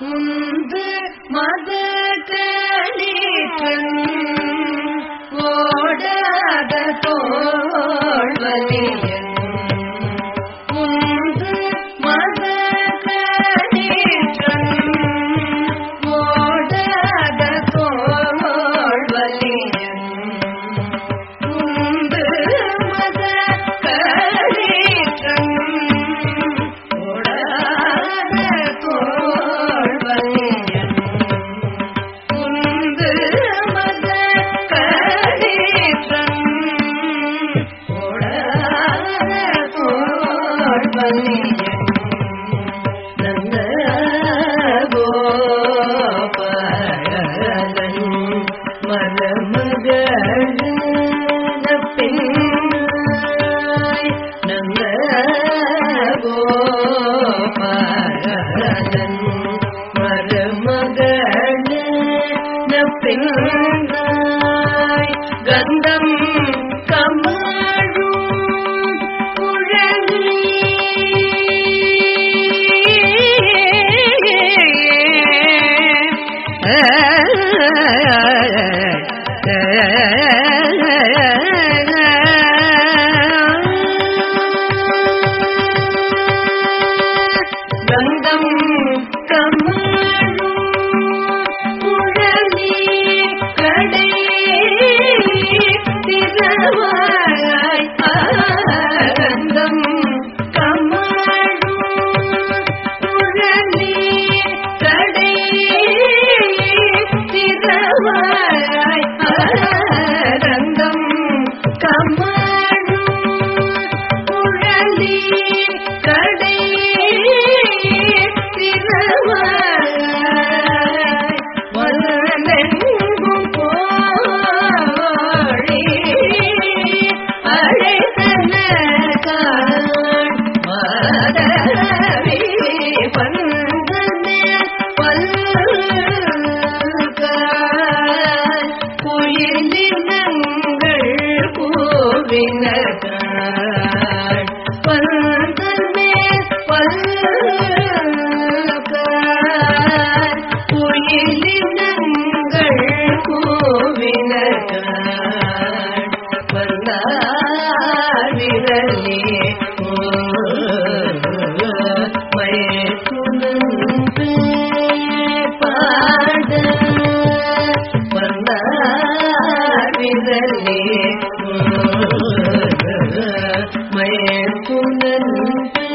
உந்து மத களிற்றன் ஓடாத தோல்வலியன் உந்து மத களிற்றன் ஓடாத தோல்வலியன் உந்து மத களிற்றன் ஓடாத தோல்வலியன் உந்து மத களிற்றன் ஓடாத தோல்வலியன் நந்த கோபாலன் மரமகள் பின்னாய் நந்த கோபாலன் மரமகள் பின்னாய் கந்தம் கமழும் கந்தம் கமழும் குழலி கடை திரவாய் ஆனந்தம் கமழும் குழலி கடை திரவாய் ஆனந்தம் கமழும் குழலி கடை திரவாய் வல்லெங்கும் போழி அழைத்தன காண் மாதவி பந்தமே பல்காய் குயிலினங்கள் கூவின காண் பந்தமே பல்காய் குயிலினங்கள் கூவின காண் வந்தார் விரலே மயக்குனந்து பாட வந்தார் விரலே மயக்குனந்து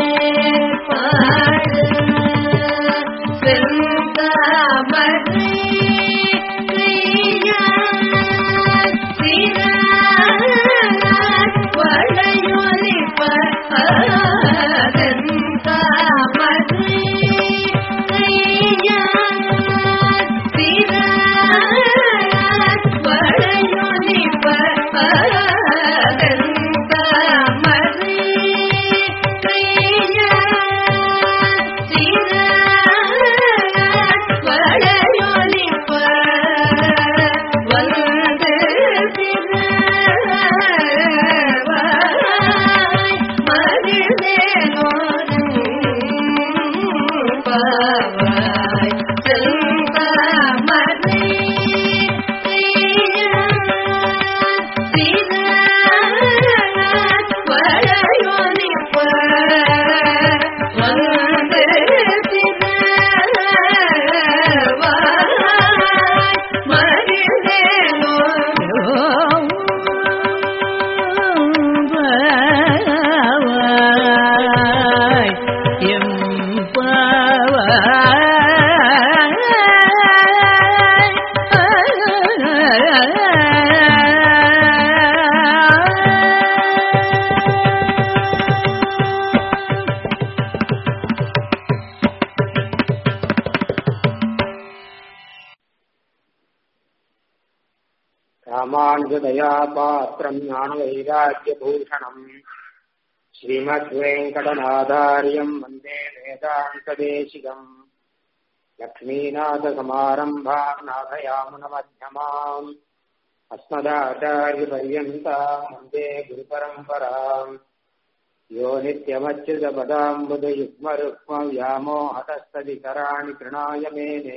பாட செந்தாமரை கையால் சிறார் வளையொலிப்ப செந்தாமரை கையால் சிறார் வளையொலிப்ப செந்தாமரை கையால் ராமானுஜதயா பாத்திரம் ஞானவைராக்கியபூஷணம் ஸ்ரீமத்வேங்கடநாதாரியம் வந்தே வேதாந்ததேசிகம் லக்ஷ்மீநாதசமாரம்பாம் நாதயாமுனமध्यமாம் अस्मदाचार्यपर्यन्ताम् वन्दे गुरुपरम्पराम् यो नित्यमच्युतपदाम्बुदयुग्मरुक्मव्यामोहतस्तदितराणि तृणाय मेने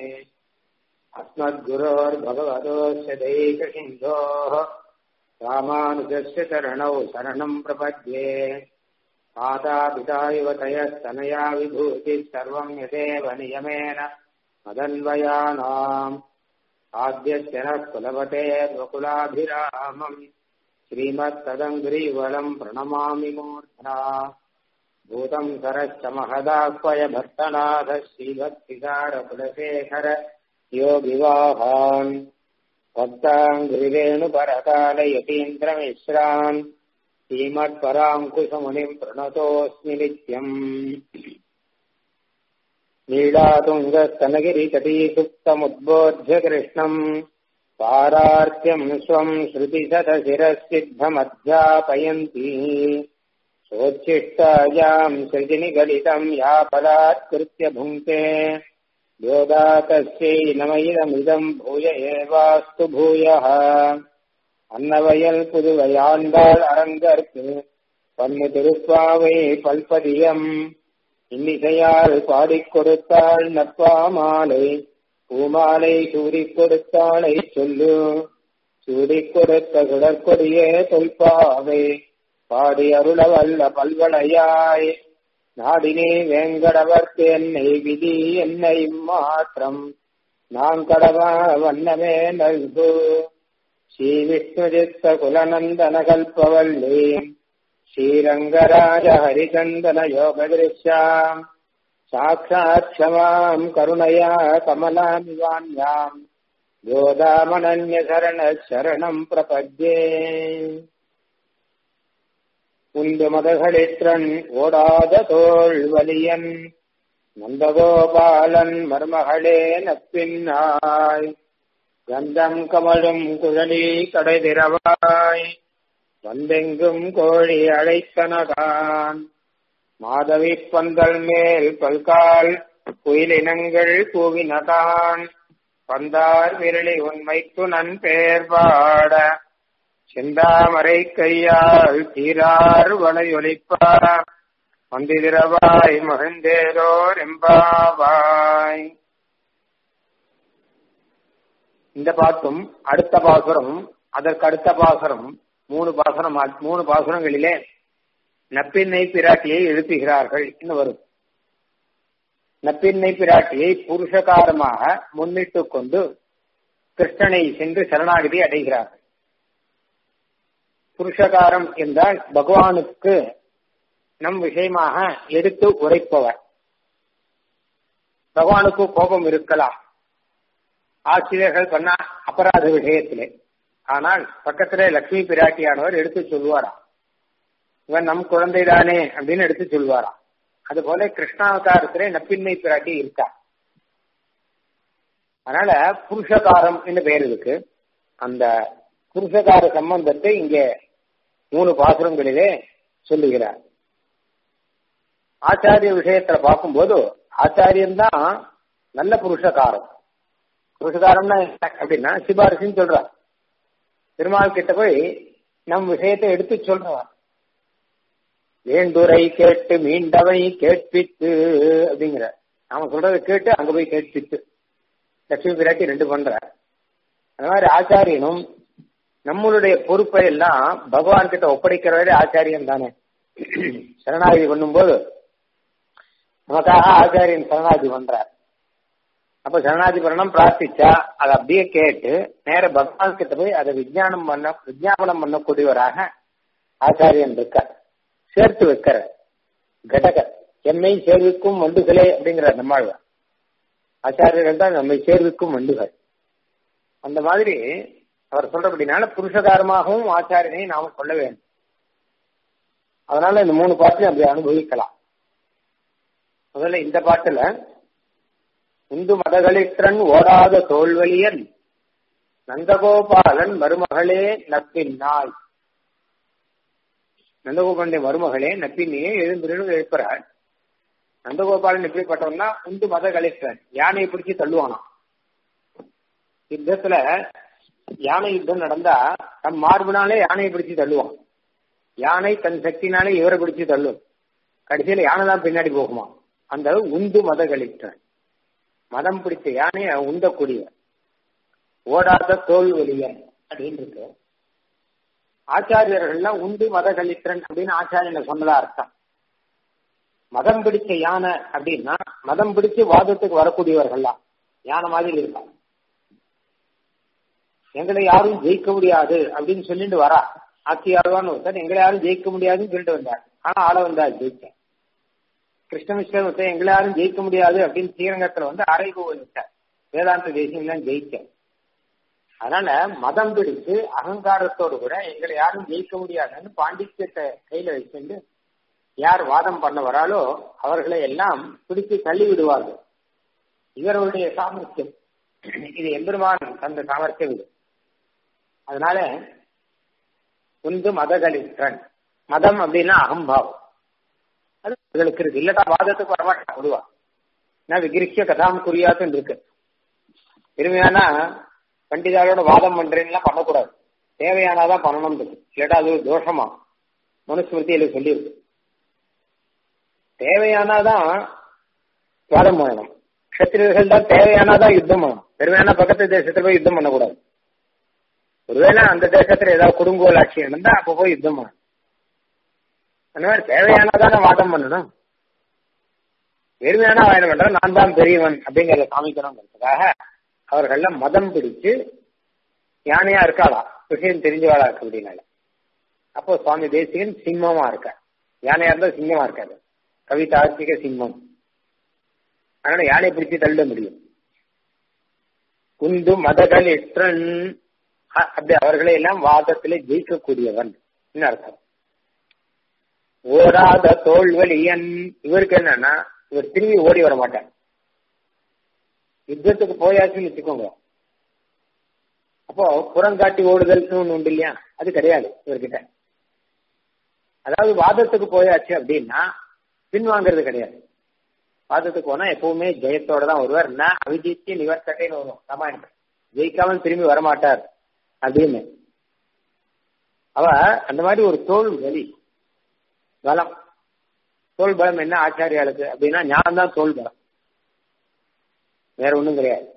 अस्मद्गुरोर्भगवतोऽस्य दैकसिन्धोः रामानुजस्य चरणौ शरणम् प्रपद्ये मातापिता इव तयस्तनया विभूतिः सर्वम् यदेव नियमेन मदन्वयानाम् आद्यस्य नः कुलवतेर्वकुलाभिरामम् श्रीमत्तदङ्ग्रीवलम् प्रणमामि मूर्ध्ना भूतम् सरश्च महदाह्वय भट्टनाथ श्रीभक्तिसारकुलशेखर योगिवाहान् भक्ताङ्घ्रिरेणुपरकालयतीन्द्रमिश्रान् श्रीमत्पराङ्कुशमुनिम् प्रणतोऽस्मि नित्यम् लीलातुङ्गस्तनगिरितटीसुप्तमुद्बोध्य कृष्णम् पारार्त्यम् स्वम् श्रुतिशतशिरःसिद्धमध्यापयन्ती सोच्छिष्टायाम् सृजिनिगलितम् या फलात्कृत्य भुङ्क्ते योगा तस्यै नमैदमिदम् भूय एवास्तु भूयः அன்னவயல் புதுவையாண்டாள் அரங்கற்கு பன்னு திருப்பாவை பல்பதியம் இன்னிசையால் பாடிக் கொடுத்தாள் நப்பாமாலை பூமாலை சூடிக் கொடுத்தாளை சொல்லு சூடிக் கொடுத்த சுடற்கொடியே தொல்பாவை பாடி அருள வல்ல பல்வளையாய் நாடினே வேங்கடவர்க்கு என்னை விதி என்னை மாற்றம் நான் கடவா வண்ணமே நல்கு ஸ்ரீ விஷ்ணுஜித்த குலநந்தன கல்பவல்லி ஸ்ரீரங்கராஜ ஹரிச்சந்தன யோகதிருஷ்யாம் சாட்சாத் க்ஷமாம் கருணயா கமலாமிவான்யாம் கோதாமனன்ய சரண சரணம் பிரபத்யே உந்து மதகளிற்றன் ஓடாத தோல் வலியன் நந்தகோபாலன் மருமகளே நப்பின்னாய் கந்தம் கமழும் குழலி கடை திரவாய் வந்தெங்கும் கோழி அழைத்தனகான் மாதவி பந்தல் மேல் பல்கால் குயிலினங்கள் கூவினதான் பந்தார் விரலி உண்மைக்கு நன் பெயர் பாட செந்தாமரை கையால் தீரார் வளையொலிப்பார் வந்திதிரவாய் மகிழ்ந்தேரோர் எம்பாவாய் இந்த பாட்டும் அடுத்த பாசுரம் அதற்கு அடுத்த பாசுரம் மூணு பாசுரம் மூணு பாசுரங்களிலே நப்பின்னை பிராட்டியை எழுப்புகிறார்கள் என்று வரும் நப்பின்னை பிராட்டியை புருஷகாரமாக முன்னிட்டு கொண்டு கிருஷ்ணனை சென்று சரணாகதி அடைகிறார்கள் புருஷகாரம் என்றால் பகவானுக்கு நம் விஷயமாக எடுத்து உரைப்பவர் பகவானுக்கு கோபம் இருக்கலாம் ஆசிரியர்கள் பண்ண அபராத விஷயத்திலே ஆனால் பக்கத்திலே லட்சுமி பிராட்டியானவர் எடுத்து சொல்வாராம் இவன் நம் குழந்தைதானே அப்படின்னு எடுத்து சொல்வாராம் அது போல கிருஷ்ணாவதாரத்திலே நப்பின்மை பிராட்டி இருக்கா அதனால புருஷகாரம் என்று பெயர் இருக்கு அந்த புருஷகார சம்பந்தத்தை இங்கே மூணு பாசுரங்களிலே சொல்லுகிறார் ஆச்சாரிய விஷயத்துல பார்க்கும்போது ஆச்சாரியன்தான் நல்ல புருஷகாரம் புருஷகாரம்னா அப்படின்னா சிபாரிசுன்னு சொல்றான் பெருமாள் கிட்ட போய் நம் விஷயத்தை எடுத்து சொல்றான் வேண்டுரை கேட்டு மீண்டவை கேட்பித்து அப்படிங்கிற நாம சொல்றதை கேட்டு அங்க போய் கேட்பித்து லட்சுமி பிராட்டி ரெண்டு பண்ற அந்த மாதிரி ஆச்சாரியனும் நம்மளுடைய பொறுப்பை எல்லாம் பகவான் கிட்ட ஒப்படைக்கிறவரே ஆச்சாரியன் தானே சரணாகதி பண்ணும்போது நமக்காக ஆச்சாரியன் சரணாகதி பண்றார் அப்ப சரணாதி பண்ணணும் பிரார்த்திச்சா அதை அப்படியே கேட்டு நேர பகவான் கிட்ட போய் அதை விஜயானம் பண்ண விஜயாபனம் பண்ணக்கூடியவராக ஆச்சாரியன் இருக்கார் சேர்த்து வைக்கிற கடக என்னை சேர்விக்கும் வண்டுகளே அப்படிங்கிற நம்மாழ்வார் ஆச்சாரியர்கள் தான் நம்மை சேர்விக்கும் வண்டுகள் அந்த மாதிரி அவர் சொல்றபடினால புருஷகாரமாகவும் ஆச்சாரியனை நாம கொள்ள வேண்டும் அதனால இந்த மூணு பாட்டையும் அப்படி அனுபவிக்கலாம் முதல்ல இந்த பாட்டுல இந்து மதகளிற்றன் ஓடாத தோல்வலியன் நந்தகோபாலன் மருமகளே நப்பின் நாய் நந்தகோபாலுடைய மருமகளே நப்பின்னையே எழுந்திருந்து எழுப்புறாள் நந்தகோபாலன் எப்படிப்பட்டவன்னா உந்து மதகளிற்றன் யானையை பிடிச்சி தள்ளுவானாம் யுத்தத்துல யானை யுத்தம் நடந்தா தம் மார்பினாலே யானையை பிடிச்சி தள்ளுவான் யானை தன் சக்தினாலே இவரை பிடிச்சு தள்ளும் கடைசியில யானை தான் பின்னாடி போகுமா அந்த அளவு உந்து மதகளித்தான் மதம் பிடிச்ச யானையை உந்தக்கூடிய ஓடாத தோல் வலியன் அப்படின்னு இருக்கு ஆச்சாரியர்கள்லாம் உண்டு மதகளித்திரன் அப்படின்னு ஆச்சாரியன் சொன்னதா அர்த்தம் மதம் பிடிச்ச யானை அப்படின்னா மதம் பிடிச்சு வாதத்துக்கு வரக்கூடியவர்கள்லாம் யானை மாதிரி இருக்காங்க எங்களை யாரும் ஜெயிக்க முடியாது அப்படின்னு சொல்லிட்டு வரா ஆட்சியாளர்வான்னு ஒருத்தர் எங்களை யாரும் ஜெயிக்க முடியாதுன்னு சொல்லிட்டு வந்தார் ஆனா ஆள வந்தார் ஜெயிச்சேன் கிருஷ்ணமிஸ்டர் ஒருத்தர் எங்களை யாரும் ஜெயிக்க முடியாது அப்படின்னு ஸ்ரீரங்கத்துல வந்து அரைகோவில் விட்டார் வேதாந்த தேசியம் தான் ஜெயிச்சேன் அதனால மதம் பிடிச்சு அகங்காரத்தோடு கூட எங்களை யாரும் ஜெயிக்க முடியாதுன்னு பாண்டித்யத்தை கையில வச்சுட்டு யார் வாதம் பண்ண வராலோ அவர்களை எல்லாம் பிடித்து தள்ளி விடுவார்கள் இவர்களுடைய சாமர்த்தியம் இது எம்பெருமான் தந்த சாமர்த்தியம் இது அதனால உந்து மதகளின்றன் மதம் அப்படின்னா அகம்பாவம் அது அவர்களுக்கு இருக்கு இல்லட்டா வாதத்துக்கு வரமாட்டான் பொதுவா நான் விகிரிஷ்ய கதாம் குறியாத்துன்னு இருக்கு பெருமையானா பண்டிதாரோட வாதம் பண்றேன்லாம் பண்ணக்கூடாது தேவையானாதான் பண்ணணும் இருக்கு இல்லாட்டா அது தோஷமா மனுஸ்மிருதியில சொல்லியிருக்கு தேவையானாதான் வாதம் பண்ணணும் கஷத்திரியர்கள் தான் தேவையானாதான் யுத்தம் பண்ணணும் பெருமையான பக்கத்து தேசத்துல போய் யுத்தம் பண்ணக்கூடாது ஒருவேளை அந்த தேசத்துல ஏதாவது குடும்போல் ஆட்சி இருந்தா அப்ப போய் யுத்தம் பண்ணணும் அந்த மாதிரி தேவையானதான வாதம் பண்ணணும் பெருமையான வாதம் பண்ற நான் தான் பெரியவன் அப்படிங்கறத காமிக்கணுங்கிறதுக்காக அவர்கள்லாம் மதம் பிடிச்சு யானையா இருக்காளா விஷயம் தெரிஞ்சவாளா இருக்கு அப்படின்னால அப்போ சுவாமி தேசிகன் சிம்மமா இருக்க யானையா இருந்தா சிங்கமா இருக்காது கவிதா ஆர்த்திக சிம்மம் அதனால யானை பிடிச்சு தள்ள முடியும் குந்து மதகள் எற்றன் அப்படி அவர்களை எல்லாம் வாதத்திலே ஜெயிக்கக்கூடியவன் அர்த்தம் ஓடாத தோல்வலியன் இவருக்கு என்னன்னா இவர் திரும்பி ஓடி வர மாட்டார் யுத்தத்துக்கு போயாச்சுன்னு வச்சுக்கோங்க அப்போ புறங்காட்டி ஓடுதல்னு ஒண்ணு உண்டு இல்லையா அது கிடையாது இவர்கிட்ட அதாவது வாதத்துக்கு போயாச்சு அப்படின்னா பின்வாங்கிறது கிடையாது வாதத்துக்கு போனா எப்பவுமே ஜெயத்தோட தான் வருவார் நான் அவிஜித்திய நிவர்த்தட்டைன்னு வரும் ராமாயணம் ஜெயிக்காமல் திரும்பி வரமாட்டார் அப்படின்னு அவ அந்த மாதிரி ஒரு தோல் வலி பலம் தோல் பலம் என்ன ஆச்சாரியாளுக்கு அப்படின்னா ஞானம் தான் தோல் பலம் வேற ஒண்ணும் கிடையாது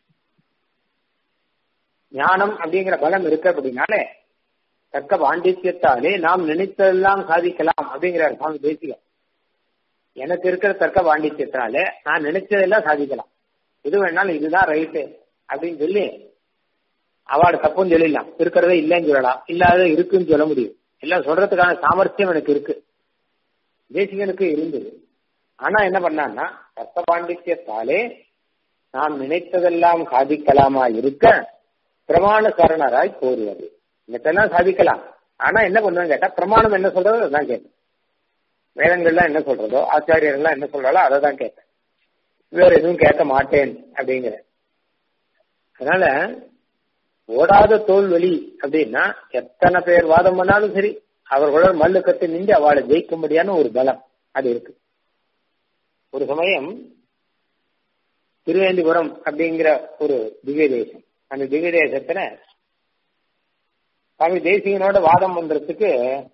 ஞானம் அப்படிங்கிற பலம் இருக்கு அப்படின்னாலே தக்க பாண்டித்யத்தாலே நாம் நினைத்ததெல்லாம் சாதிக்கலாம் அப்படிங்கிறார் சுவாமி தேசிக எனக்கு இருக்கிற தர்க்க பாண்டித்யத்தினாலே நான் நினைச்சதெல்லாம் சாதிக்கலாம் எது வேணாலும் இதுதான் ரைட்டு அப்படின்னு சொல்லி அவளை தப்புன்னு சொல்லிடலாம் இருக்கிறதே இல்லைன்னு சொல்லலாம் இல்லாத இருக்குன்னு சொல்ல முடியும் எல்லாம் சொல்றதுக்கான சாமர்த்தியம் எனக்கு இருக்கு தேசிகனுக்கு இருந்தது ஆனா என்ன பண்ணான்னா தர்க்க பாண்டித்யத்தாலே நாம் நினைத்ததெல்லாம் சாதிக்கலாமா இருக்க பிரமாண சரணராய் கோருவது இன்னத்தெல்லாம் சாதிக்கலாம் ஆனா என்ன பண்ணுவேன் கேட்டா பிரமாணம் என்ன சொல்றதோ அதான் கேட்பேன் வேதங்கள்லாம் என்ன சொல்றதோ ஆச்சாரியர்கள்லாம் என்ன சொல்றாலோ அதை தான் கேட்பேன் வேற எதுவும் கேட்க மாட்டேன் அப்படிங்கிற அதனால ஓடாத தோல்வெளி அப்படின்னா எத்தனை பேர் வாதம் பண்ணாலும் சரி அவர்களோட மல்லு கட்டு நின்று அவளை ஜெயிக்க முடியாத ஒரு பலம் அது இருக்கு ஒரு சமயம் திருவேந்திபுரம் அப்படிங்கிற ஒரு திவ்ய தேசம் அந்த திவ்ய தேசத்துல சுவாமி தேசிகனோட வாதம் பண்றதுக்கு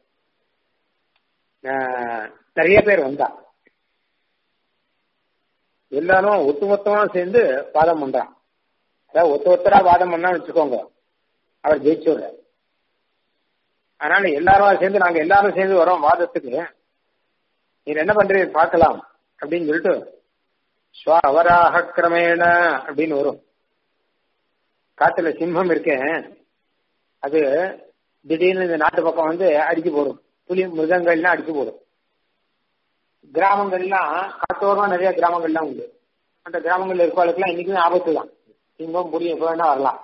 நிறைய பேர் வந்தா எல்லாரும் ஒட்டுமொத்தமா சேர்ந்து வாதம் பண்றான் அதாவது ஒத்த ஒத்தரா வாதம் பண்ணா வச்சுக்கோங்க அவர் ஜெயிச்சுடுற அதனால எல்லாரும் சேர்ந்து நாங்க எல்லாரும் சேர்ந்து வரோம் வாதத்துக்கு நீங்க என்ன பண்றீங்க பார்க்கலாம் அப்படின்னு சொல்லிட்டு ஸ்வ அவராக கிரமேண அப்படின்னு வரும் காத்துல சிம்மம் இருக்கேன் அது திடீர்னு இந்த நாட்டு பக்கம் வந்து அடிச்சு போடும் புலி மிருகங்கள்லாம் அடிச்சு போடும் கிராமங்கள்லாம் காத்தோரமா நிறைய கிராமங்கள்லாம் உண்டு அந்த கிராமங்கள்ல இருக்கவங்களுக்குலாம் இன்னைக்குமே ஆபத்து தான் சிங்கம் புலி எப்போ வேணா வரலாம்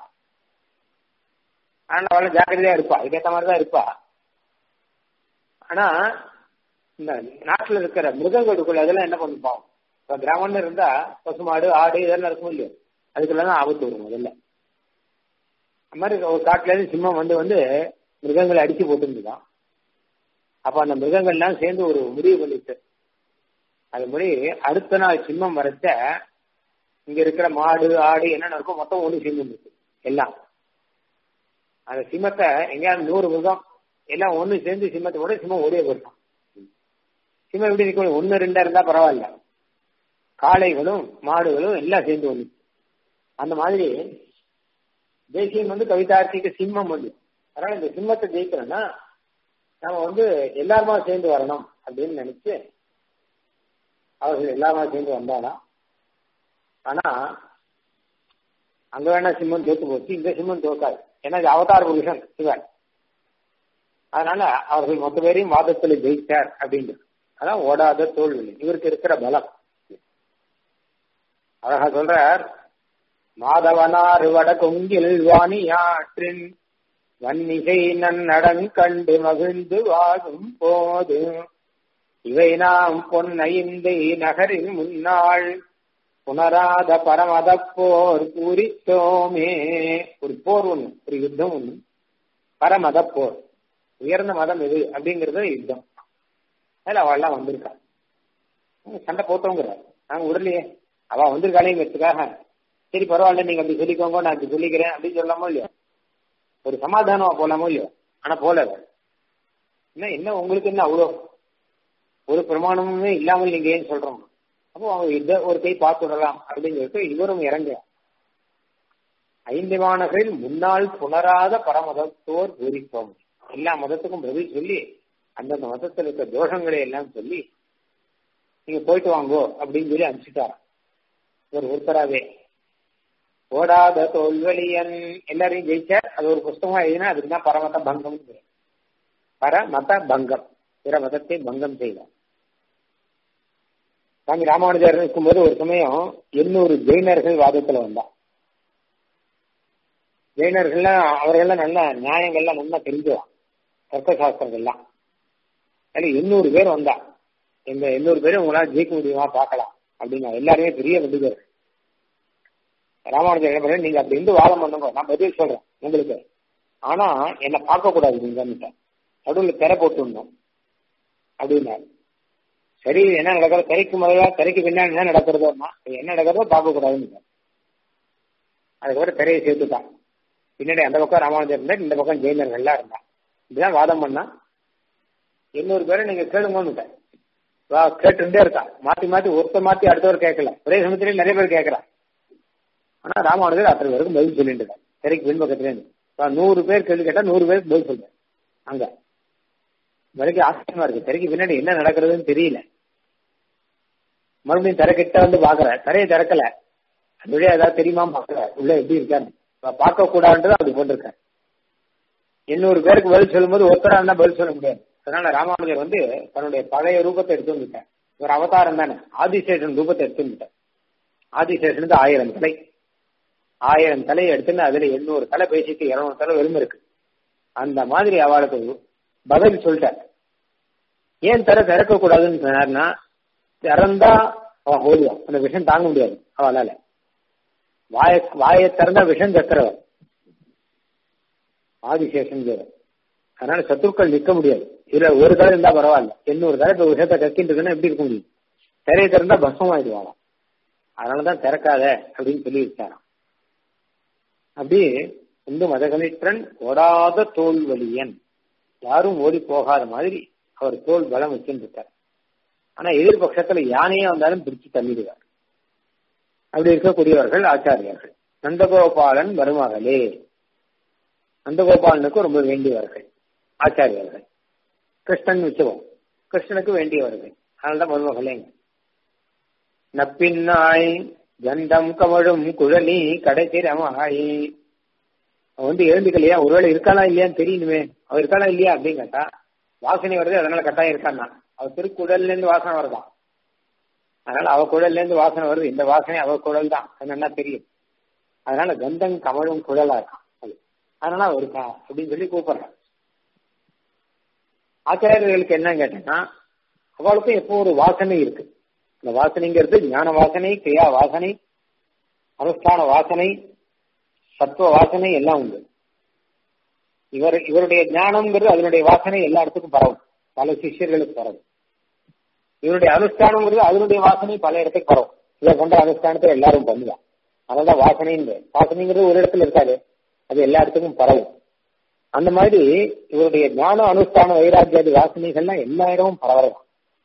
ஆனா அவளை ஜாக்கிரதையா இருப்பா இதுக்கேற்ற மாதிரி தான் இருப்பா ஆனா இந்த நாட்டுல இருக்கிற மிருகங்களுக்குள்ள அதெல்லாம் என்ன பண்ணுப்போம் இப்ப கிராமம்னு இருந்தா பசுமாடு ஆடு இதெல்லாம் இருக்கும் இல்லையோ அதுக்குள்ளதான் ஆபத்து வரும் முதல்ல அந்த மாதிரி ஒரு காட்டுல இருந்து சிம்மம் வந்து வந்து மிருகங்களை அடிச்சு போட்டுருந்துதான் அப்ப அந்த மிருகங்கள்லாம் சேர்ந்து ஒரு முடிவு பண்ணிட்டு அது முடி அடுத்த நாள் சிம்மம் வரைச்ச இங்க இருக்கிற மாடு ஆடு என்னென்ன இருக்கோ மொத்தம் ஒண்ணு சேர்ந்து இருக்கு எல்லாம் அந்த சிம்மத்தை எங்கேயாவது நூறு மிருகம் எல்லாம் ஒண்ணு சேர்ந்து சிம்மத்தை கூட சிம்மம் ஓடியே போயிட்டான் சிம்மம் எப்படி நிற்கும் ஒன்னு ரெண்டா இருந்தா பரவாயில்ல காளைகளும் மாடுகளும் எல்லாம் சேர்ந்து ஒண்ணு அந்த மாதிரி தேசியம் வந்து கவிதார்த்திக்கு சிம்மம் வந்து அதனால இந்த சிம்மத்தை ஜெயிக்கிறோம்னா நம்ம வந்து எல்லாருமா சேர்ந்து வரணும் அப்படின்னு நினைச்சு அவர்கள் எல்லாருமா சேர்ந்து வந்தாலாம் ஆனா அங்க வேணா சிம்மம் தோத்து போச்சு இந்த சிம்மம் தோக்காது ஏன்னா இது அவதார புருஷன் சிவன் அதனால அவர்கள் மொத்த பேரையும் வாதத்தில் ஜெயிச்சார் அப்படின்னு அதான் ஓடாத தோல்வி இவருக்கு இருக்கிற பலம் அழகா சொல்றார் மாதவனார் வட கொங்கில் வாணியாற்றின் வன்னிகை நன்னடன் கண்டு மகிழ்ந்து வாழும் போது இவை நாம் பொன்னைந்தை நகரின் முன்னாள் புனராத பரமத போர் பூரித்தோமே ஒரு போர் ஒண்ணு ஒரு யுத்தம் ஒண்ணு பரமத போர் உயர்ந்த மதம் எது அப்படிங்கறது யுத்தம் அதுல அவள் எல்லாம் வந்திருக்கா சண்டை போட்டோங்கிறார் நாங்க விடலையே அவ வந்திருக்காளேங்கிறதுக்காக சரி பரவாயில்ல நீங்க அப்படி சொல்லிக்கோங்க நான் அப்படி சொல்லிக்கிறேன் அப்படின்னு சொல்லாமோ இல்லையோ ஒரு சமாதானமா போலாமோ இல்லையோ ஆனா போல என்ன என்ன உங்களுக்கு என்ன அவ்வளோ ஒரு பிரமாணமுமே இல்லாமல் நீங்க ஏன் சொல்றோம் அப்போ அவங்க இத ஒரு கை பார்த்து விடலாம் அப்படின்னு சொல்லிட்டு இவரும் இறங்க ஐந்து மாணவர்கள் முன்னாள் புணராத பரமதத்தோர் பூரிப்போம் எல்லா மதத்துக்கும் பதில் சொல்லி அந்தந்த மதத்தில் இருக்க தோஷங்களை எல்லாம் சொல்லி நீங்க போயிட்டு வாங்கோ அப்படின்னு சொல்லி அனுப்பிச்சுட்டாராம் ஒரு ஒருத்தராவே ஓடாத தோல்வழியன் எல்லாரையும் ஜெயிச்சார் அது ஒரு புஸ்தகமா எழுதினா அதுக்கு தான் பரமத பங்கம் பரமத பங்கம் பிற மதத்தை பங்கம் செய்தார் சுவாமி ராமானுஜர் இருக்கும்போது ஒரு சமயம் எண்ணூறு ஜெயினர்கள் வாதத்துல வந்தா ஜெயினர்கள்லாம் அவர்கள்லாம் நல்ல நியாயங்கள்லாம் நல்லா தெரிஞ்சுவான் தர்க்க சாஸ்திரங்கள்லாம் அதுல எண்ணூறு பேர் வந்தா இந்த எண்ணூறு பேரும் உங்களால ஜெயிக்க முடியுமா பார்க்கலாம் அப்படின்னா எல்லாருமே பெரிய பண்டிகர் ராமானுஜர் என்ன பண்ண நீங்க அப்படி இருந்து வாதம் பண்ணுங்க நான் பதில் சொல்றேன் உங்களுக்கு ஆனா என்ன பார்க்க கூடாது நீங்க நடுவில் திரை போட்டுருந்தோம் அப்படின்னாரு சரி என்ன நடக்கிறது திரைக்கு முதல்ல திரைக்கு பின்னாடி என்ன நடக்கிறதோன்னா என்ன நடக்கிறதோ பார்க்க கூடாதுன்னு அதுக்கப்புறம் திரையை சேர்த்துட்டான் பின்னாடி அந்த பக்கம் ராமானுஜர் இருந்தா இந்த பக்கம் ஜெயினர்கள்லாம் இருந்தா இப்படிதான் வாதம் பண்ணா இன்னொரு பேரை நீங்க கேளுங்கன்னு வா கேட்டுட்டே இருக்கா மாத்தி மாத்தி ஒருத்தர் மாத்தி அடுத்தவர் கேட்கல ஒரே சமயத்திலேயே நிறைய பேர் கேட்கறா ஆனா ராமானுஜர் அத்தனை பேருக்கும் பதில் சொல்லிட்டு இருக்காரு திரைக்கு பின்பக்கத்துல இருந்து நூறு பேர் கேள்வி கேட்டா நூறு பேருக்கு பதில் சொல்றேன் அங்க வரைக்கும் ஆச்சரியமா இருக்கு திரைக்கு பின்னாடி என்ன நடக்கிறதுன்னு தெரியல மறுபடியும் திரை கிட்ட வந்து பாக்குற திரையை திறக்கல அது வழியா ஏதாவது தெரியுமா பாக்கல உள்ள எப்படி இருக்காரு பார்க்க கூடாதுன்றது அது போட்டிருக்காரு எண்ணூறு பேருக்கு பதில் சொல்லும்போது ஒருத்தரா இருந்தா பதில் சொல்ல முடியாது அதனால ராமானுஜர் வந்து தன்னுடைய பழைய ரூபத்தை எடுத்து வந்துட்டார் ஒரு அவதாரம் தானே ஆதிசேஷன் ரூபத்தை எடுத்து வந்துட்டார் ஆதிசேஷனுக்கு ஆயிரம் தலை ஆயிரம் தலையை எடுத்துன்னு அதுல எண்ணூறு தலை பேசிட்டு இருநூறு தலை வெறும் இருக்கு அந்த மாதிரி அவளுக்கு பதில் சொல்லிட்டார் ஏன் தர திறக்க கூடாதுன்னு சொன்னார்னா திறந்தா அவன் ஓடுவான் அந்த விஷம் தாங்க முடியாது அவளால வாய வாயை திறந்தா விஷம் கத்துறவன் ஆதிசேஷன் அதனால சத்துருக்கள் நிற்க முடியாது இதுல ஒரு தடவை இருந்தா பரவாயில்ல எண்ணூறு தடவை இப்ப விஷத்தை கக்கிட்டு இருக்குன்னா எப்படி இருக்க முடியும் திரையை திறந்தா பஸ்மம் ஆயிடுவாங்களாம் அதனாலதான் திறக்காத அப்படின்னு சொல்லி வச்சாராம் அப்படி இந்து மதகமித்திரன் ஓடாத தோல் வலியன் யாரும் ஓடி போகாத மாதிரி அவர் தோல் பலம் வச்சுருக்கார் ஆனா எதிர்பட்சத்துல யானையே வந்தாலும் பிடிச்சு தள்ளிடுவார் அப்படி இருக்கக்கூடியவர்கள் ஆச்சாரியர்கள் நந்தகோபாலன் மருமகளே நந்தகோபாலனுக்கு ரொம்ப வேண்டியவர்கள் ஆச்சாரியர்கள் கிருஷ்ணன் வச்சுவோம் கிருஷ்ணனுக்கு வேண்டியவர்கள் அதனால்தான் மருமகளேங்க நப்பின்னாய் கந்தம் கமழும் குழலி கடைசிரமாய் அவன் வந்து எழுந்துக்கலையா ஒருவேளை இருக்காளா இல்லையான்னு தெரியணுமே அவ இருக்காளா இல்லையா அப்படின்னு கேட்டா வாசனை வருது அதனால கட்டாயம் இருக்கான்னா அவ திருக்குடல்ல இருந்து வாசனை வருதான் அதனால அவ குழல்ல இருந்து வாசனை வருது இந்த வாசனை அவ குழல் தான் என்னன்னா தெரியும் அதனால கந்தம் கமழும் குழலா இருக்கான் அது அதனால அவ இருக்கா அப்படின்னு சொல்லி கூப்பிடுறான் ஆச்சாரியர்களுக்கு என்ன கேட்டேன்னா அவளுக்கும் எப்போ ஒரு வாசனை இருக்கு இந்த வாசனைங்கிறது ஞான வாசனை கிரியா வாசனை அனுஷ்டான வாசனை சத்துவ வாசனை எல்லாம் உண்டு இவர் இவருடைய ஞானம்ங்கிறது அதனுடைய வாசனை எல்லா இடத்துக்கும் பரவும் பல சிஷ்யர்களுக்கு பரவும் இவருடைய அனுஷ்டானம்ங்கிறது அதனுடைய வாசனை பல இடத்துக்கு பரவும் இவர் பண்ற அனுஷ்டானத்தை எல்லாரும் பண்ணுவான் அதனாலதான் வாசனைங்க வாசனைங்கிறது ஒரு இடத்துல இருக்காது அது எல்லா இடத்துக்கும் பரவும் அந்த மாதிரி இவருடைய ஞான அனுஷ்டான வைராக்கியாதி வாசனைகள்லாம் எல்லா இடமும் பரவலாம்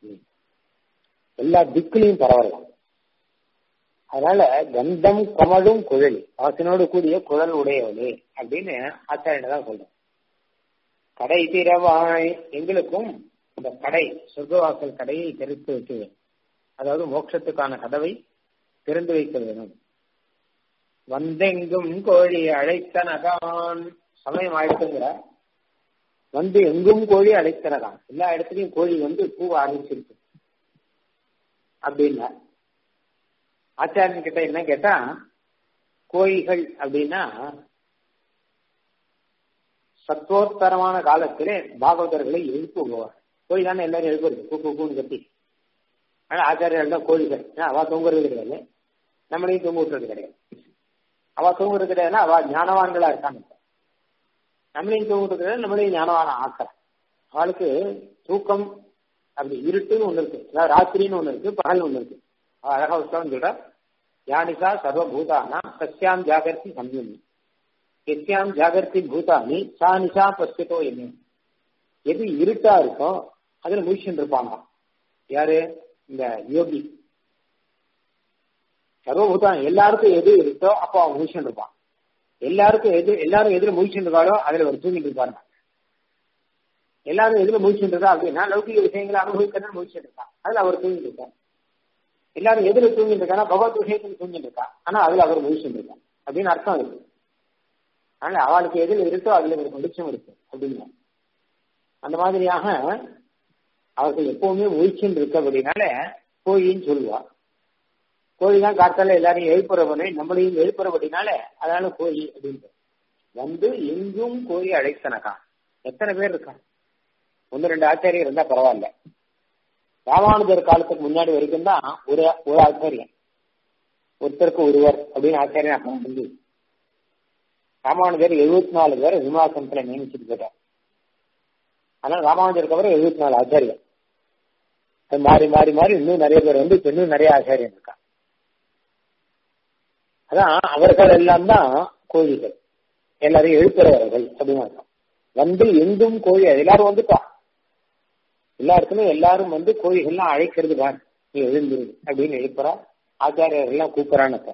எல்லா திக்குலையும் பரவலாம் அதனால கந்தம் கமலும் குழலி வாசனோடு கூடிய குழல் உடையவனே அப்படின்னு ஆச்சாரியன் தான் சொல்றேன் கடை திறவாய் எங்களுக்கும் இந்த கடை சொர்க்கவாசல் கடையை திறந்து வைக்க வேண்டும் அதாவது மோட்சத்துக்கான கதவை திறந்து வைக்க வேணும் வந்தெங்கும் கோழி அழைத்தனகான் சமயம் ஆயிடுத்துங்கிற வந்து எங்கும் கோழி அழைத்தனகான் எல்லா இடத்துலயும் கோழி வந்து பூவ ஆரம்பிச்சிருக்கு அப்படின்னா ஆச்சாரியன் கிட்ட என்ன கேட்டா கோழிகள் அப்படின்னா சத்தோத்தரமான காலத்திலே பாகவதர்களை எழுப்புவார் கோழி தானே எல்லாரும் எழுப்புறது கூ கூன்னு கத்தி ஆனா ஆச்சாரியர்கள் தான் கோழிகள் அவ தூங்குறது கிடையாது நம்மளையும் தூங்க விட்டுறது கிடையாது அவ தூங்குறது கிடையாதுன்னா அவ ஞானவான்களா இருக்காங்க நம்மளையும் தூங்க விட்டுறது கிடையாது நம்மளையும் ஞானவான ஆக்கலாம் அவளுக்கு தூக்கம் அப்படி இருட்டுன்னு ஒண்ணு இருக்கு அதாவது ராத்திரின்னு ஒண்ணு இருக்கு பகல் ஒண்ணு இருக்கு அவ அழகா உத்தவம் சொல்ற யானிசா சர்வபூதானா சஸ்யாம் ஜாகர்த்தி சம்யமி எஸ்யாம் ஜாகர்த்தி பூதானி சா நிசா பஸ்கத்தோ என்ன எது இருட்டா இருக்கோ அதுல முழிச்சுட்டு இருப்பாங்க யாரு இந்த யோகி சர்வபூதான் எல்லாருக்கும் எது இருக்கோ அப்போ அவன் முழிச்சுட்டு இருப்பான் எல்லாருக்கும் எது எல்லாரும் எதுல முழிச்சுட்டு இருக்காளோ அதுல ஒரு தூங்கிட்டு இருப்பாங்க எல்லாரும் எதுல முழிச்சுட்டு இருக்கா அப்படின்னா லௌகிக விஷயங்களை அனுபவிக்கிறது முழிச்சுட்டு இருக்கான் அதுல அவர் தூங்கிட்டு இருக்கார் எல்லாரும் எதுல தூங்கிட்டு இருக்கானா பகவத் விஷயத்துல தூங்கிட்டு இருக்கா ஆனா அதுல அவர் முழிச்சுட்டு இருக்கான் அப்படின்னு அர்த்தம் இருக்கு அதனால அவளுக்கு எதுல இருக்கோ அதுல ஒரு வெளிச்சம் இருக்கு அப்படிங்க அந்த மாதிரியாக அவர்கள் எப்பவுமே முயற்சின்னு இருக்கு அப்படின்னால கோழின்னு சொல்லுவா கோழி தான் காத்தால எல்லாரையும் எழுப்புறவனே நம்மளையும் எழுப்புறபடினால அதனால கோழி அப்படின்னு வந்து எங்கும் கோழி அழைத்தனக்கா எத்தனை பேர் இருக்கா ஒன்னு ரெண்டு ஆச்சாரியர் இருந்தா பரவாயில்ல ராமானுஜர் காலத்துக்கு முன்னாடி வரைக்கும் தான் ஒரு ஒரு ஆச்சாரியன் ஒருத்தருக்கு ஒருவர் அப்படின்னு ஆச்சாரியன் அப்ப வந்து ராமானுஜர் எழுபத்தி நாலு பேர் விமாசனத்துல நியமிச்சுட்டு போயிட்டார் அதனால ராமானுஜருக்கு அப்புறம் எழுபத்தி நாலு ஆச்சாரியர் அது மாறி மாறி மாறி இன்னும் நிறைய பேர் வந்து இப்ப இன்னும் நிறைய ஆச்சாரியன் இருக்கா அதான் அவர்கள் எல்லாம் தான் கோழிகள் எல்லாரையும் எழுப்புறவர்கள் அப்படின்னு அர்த்தம் வந்து எங்கும் கோழி எல்லாரும் வந்துட்டா எல்லா இடத்துலயும் எல்லாரும் வந்து கோழிகள்லாம் அழைக்கிறது பார் நீ எழுந்துரு அப்படின்னு எழுப்புறா ஆச்சாரியர்கள் எல்லாம் கூப்பிடறான்னு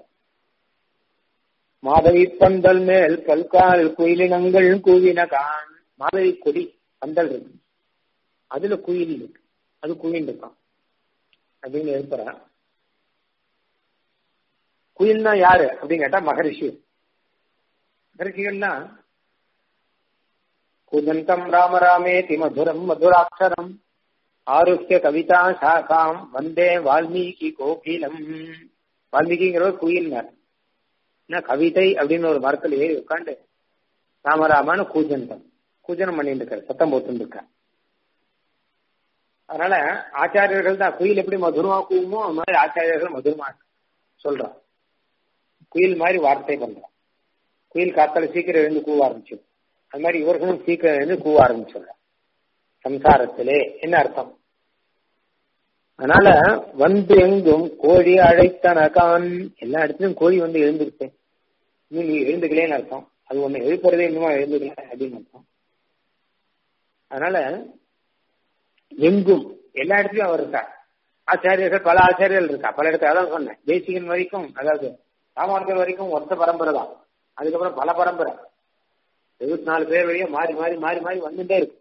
மாதவி பந்தல் மேல் பல்கால் குயிலினங்கள் கூவின கான் மாதவி கொடி பந்தல் இருக்கு அதுல குயில் இருக்கு அது குயில் இருக்கான் அப்படின்னு எழுப்புறான் குயில்னா யாரு அப்படின்னு கேட்டா மகரிஷி மகரிஷிகள்னா குதந்தம் ராம ராமேதி மதுரம் மதுராட்சரம் ஆருஷ்ய கவிதா சாகாம் வந்தே வால்மீகி கோகிலம் வால்மீகிங்கிறவர் குயில்னார் என்ன கவிதை அப்படின்னு ஒரு மரத்துல ஏறி உட்காந்து ராமராமான்னு கூஜந்தம் கூஜனம் பண்ணிட்டு இருக்காரு சத்தம் போட்டு இருக்கார் அதனால ஆச்சாரியர்கள் தான் குயில் எப்படி மதுரமா கூவுமோ அது மாதிரி ஆச்சாரியர்கள் மதுரமா சொல்றான் குயில் மாதிரி வார்த்தை பண்றான் குயில் காத்தால சீக்கிரம் எழுந்து கூவ ஆரம்பிச்சு அது மாதிரி இவர்களும் சீக்கிரம் எழுந்து கூவ ஆரம்பிச்சுடுறான் சம்சாரத்திலே என்ன அர்த்தம் அதனால வந்து எங்கும் கோழி அழைத்தனகான் எல்லா இடத்துலயும் கோழி வந்து எழுந்திருப்பேன் இன்னும் நீ எழுந்துக்கலேன்னு அர்த்தம் அது ஒண்ணு எழுப்புறதே இன்னுமா எழுந்துக்கல அப்படின்னு அர்த்தம் அதனால எங்கும் எல்லா இடத்துலயும் அவர் இருக்கார் ஆச்சாரியர்கள் பல ஆச்சாரியர்கள் இருக்கா பல இடத்துல அதான் சொன்னேன் தேசிகன் வரைக்கும் அதாவது ராமானுஜர் வரைக்கும் ஒத்த பரம்பரை தான் அதுக்கப்புறம் பல பரம்பரை எழுபத்தி நாலு பேர் வழியா மாறி மாறி மாறி மாறி வந்துட்டே இருக்கு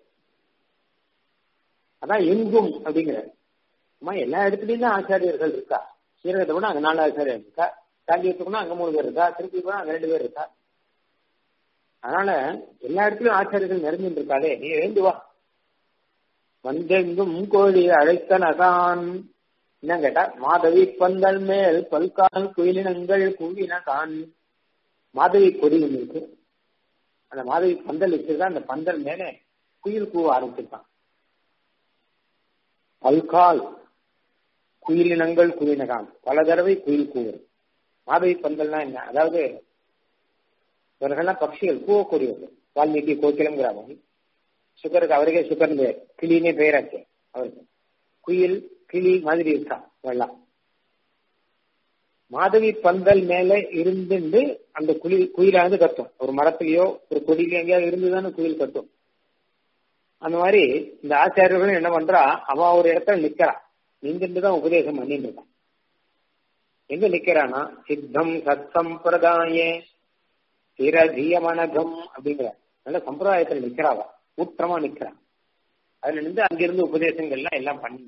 அதான் எங்கும் அப்படிங்கிற அம்மா எல்லா இடத்துலயும் தான் ஆச்சாரியர்கள் இருக்கா ஸ்ரீரகத்தை கூட அங்க நாலு ஆச்சாரியர் இருக்கா காந்தியத்து கூட அங்க மூணு பேர் இருக்கா திருப்பி கூட அங்க ரெண்டு பேர் இருக்கா அதனால எல்லா இடத்துலயும் ஆச்சாரியர்கள் நிறைஞ்சிட்டு இருக்காளே நீ எழுந்து வா வந்தெங்கும் கோழி அழைத்தனகான் என்ன கேட்டா மாதவி பந்தல் மேல் பல்கால் குயிலினங்கள் கூவினகான் மாதவி கொடி ஒன்று இருக்கு அந்த மாதவி பந்தல் வச்சிருக்கா அந்த பந்தல் மேலே குயில் கூவ ஆரம்பிச்சிருக்கான் பல்கால் குயிலினங்கள் குயினகான் பல தடவை குயில் கூவுது மாதவி பந்தல்னா என்ன அதாவது இவர்கள்லாம் பட்சிகள் கூவக்கூடியவர்கள் வால்மீகி கோக்கிலங்கிறாங்க சுகருக்கு அவருக்கே சுகர் பேர் கிளினே பெயராச்சு அவருக்கு குயில் கிளி மாதிரி இருக்கான் வெள்ளம் மாதவி பந்தல் மேல இருந்து அந்த குயில் குயிலானது கத்தும் ஒரு மரத்திலேயோ ஒரு கொடியில எங்கேயாவது இருந்துதானே குயில் கத்தும் அந்த மாதிரி இந்த ஆச்சாரியர்களும் என்ன பண்றா அவ ஒரு இடத்துல நிக்கிறா நின்றுட்டு தான் உபதேசம் பண்ணிட்டு இருக்கான் எங்க நிக்கிறானா சித்தம் சத் சம்பிரதாயே சிரதியமனகம் அப்படிங்கிற நல்ல சம்பிரதாயத்துல நிக்கிறாவா ஊற்றமா நிக்கிறா அதுல இருந்து அங்கிருந்து உபதேசங்கள்லாம் எல்லாம் பண்ணி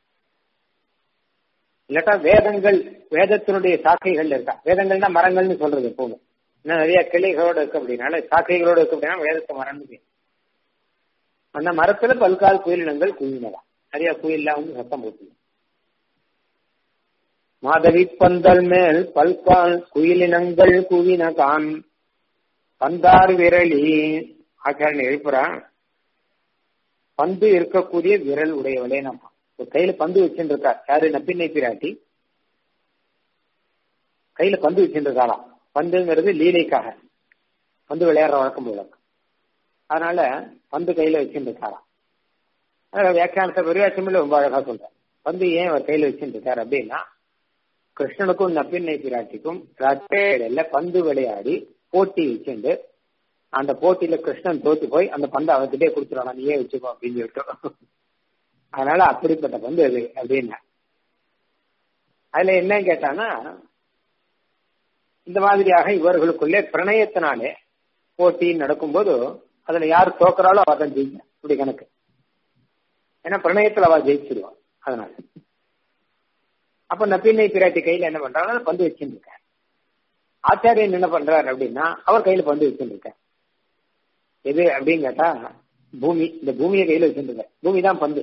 இல்லாட்டா வேதங்கள் வேதத்தினுடைய சாக்கைகள் இருக்கா வேதங்கள்னா மரங்கள்னு சொல்றது எப்பவுமே இன்னும் நிறைய கிளைகளோட இருக்கு அப்படின்னால சாக்கைகளோட இருக்கு அப்படின்னா வேதத்தை மரம்னு அந்த மரத்துல பல்கால் குயிலினங்கள் குயினலாம் நிறைய குயில்லாம் வந்து சத்தம் போட்டு மாதவி பந்தல் மேல் பல்கால் குயிலினங்கள் குவினகான் பந்தார் விரலி ஆச்சாரன் எழுப்புறான் பந்து இருக்கக்கூடிய விரல் உடையவளே நம்ம ஒரு கையில பந்து வச்சுட்டு இருக்கா யாரு நப்பின்னை பிராட்டி கையில பந்து வச்சுட்டு இருக்காளாம் பந்துங்கிறது லீலைக்காக பந்து விளையாடுற வழக்கம் போல அதனால பந்து கையில வச்சுட்டு இருக்காராம் அதனால வியாக்கியானத்தை பெரியாச்சமில்ல ரொம்ப அழகா சொல்றேன் பந்து ஏன் அவர் கையில வச்சுட்டு இருக்காரு அப்படின்னா கிருஷ்ணனுக்கும் நப்பின்னை பிராட்டிக்கும் ரட்டையில பந்து விளையாடி போட்டி வச்சுட்டு அந்த போட்டியில கிருஷ்ணன் தோத்து போய் அந்த பந்தை அவர்கிட்டே கொடுத்துருவாங்க நீயே வச்சுக்கோ அப்படின்னு சொல்லிட்டு அதனால அப்படிப்பட்ட பந்து அது அப்படின்னா அதுல என்ன கேட்டானா இந்த மாதிரியாக இவர்களுக்குள்ளே பிரணயத்தினாலே போட்டி நடக்கும்போது அதுல யார் தோக்குறாளோ அவ தான் ஜெயிக்க இப்படி கணக்கு ஏன்னா பிரணயத்துல அவ ஜெயிச்சிடுவான் அதனால அப்ப நப்பின்னை பிராட்டி கையில என்ன பண்றாங்க பந்து வச்சுட்டு இருக்க ஆச்சாரியன் என்ன பண்றாரு அப்படின்னா அவர் கையில பந்து வச்சுட்டு இருக்க எது அப்படின்னு கேட்டா பூமி இந்த பூமியை கையில வச்சுட்டு இருக்க பூமி தான் பந்து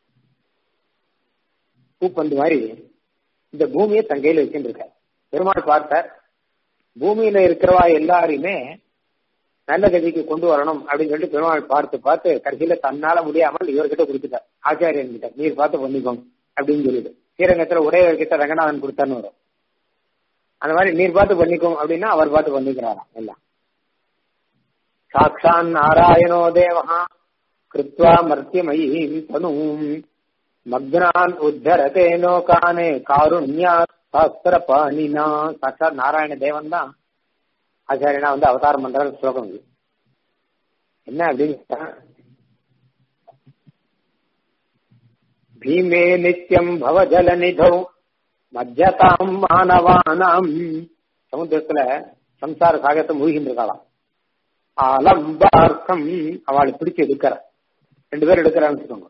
பூப்பந்து மாதிரி இந்த பூமியை தன் கையில வச்சுட்டு இருக்க பெருமாள் பார்த்தார் பூமியில இருக்கிறவா எல்லாரையுமே நல்ல கதிக்கு கொண்டு வரணும் அப்படின்னு சொல்லிட்டு பெருமாள் பார்த்து பார்த்து கடைசியில தன்னால முடியாமல் இவர்கிட்ட கொடுத்துட்டார் ஆச்சாரியன் கிட்ட நீர் பார்த்து பண்ணிக்கோங்க அப்படின்னு சொல்லிட்டு ஸ்ரீரங்கத்துல உடையவர்கிட்ட ரங்கநாதன் கொடுத்தான்னு வரும் அந்த மாதிரி நீர் பார்த்து பண்ணிக்கோங்க அப்படின்னா அவர் பார்த்து பண்ணிக்கிறாராம் எல்லாம் சாட்சான் நாராயணோ தேவஹா கிருத்வா மர்த்தியமயீம் தனும் மக்னான் உத்தரதே லோகானே காருண்யா சாஸ்திர பாணினா சாட்சாத் நாராயண தேவன் தான் ஆச்சாரியனா வந்து அவதாரம் பண்ற ஸ்லோகம் இது என்ன அப்படின்னு பீமே நித்தியம் பவஜல நிதௌ மத்தியதாம் மானவானாம் சமுத்திரத்துல சம்சார சாகத்தை மூழ்கின்ற இருக்கலாம் ஆலம்பார்க்கம் அவளை பிடிச்சு எடுக்கிற ரெண்டு பேரும் எடுக்கிறான்னு வச்சுக்கோங்க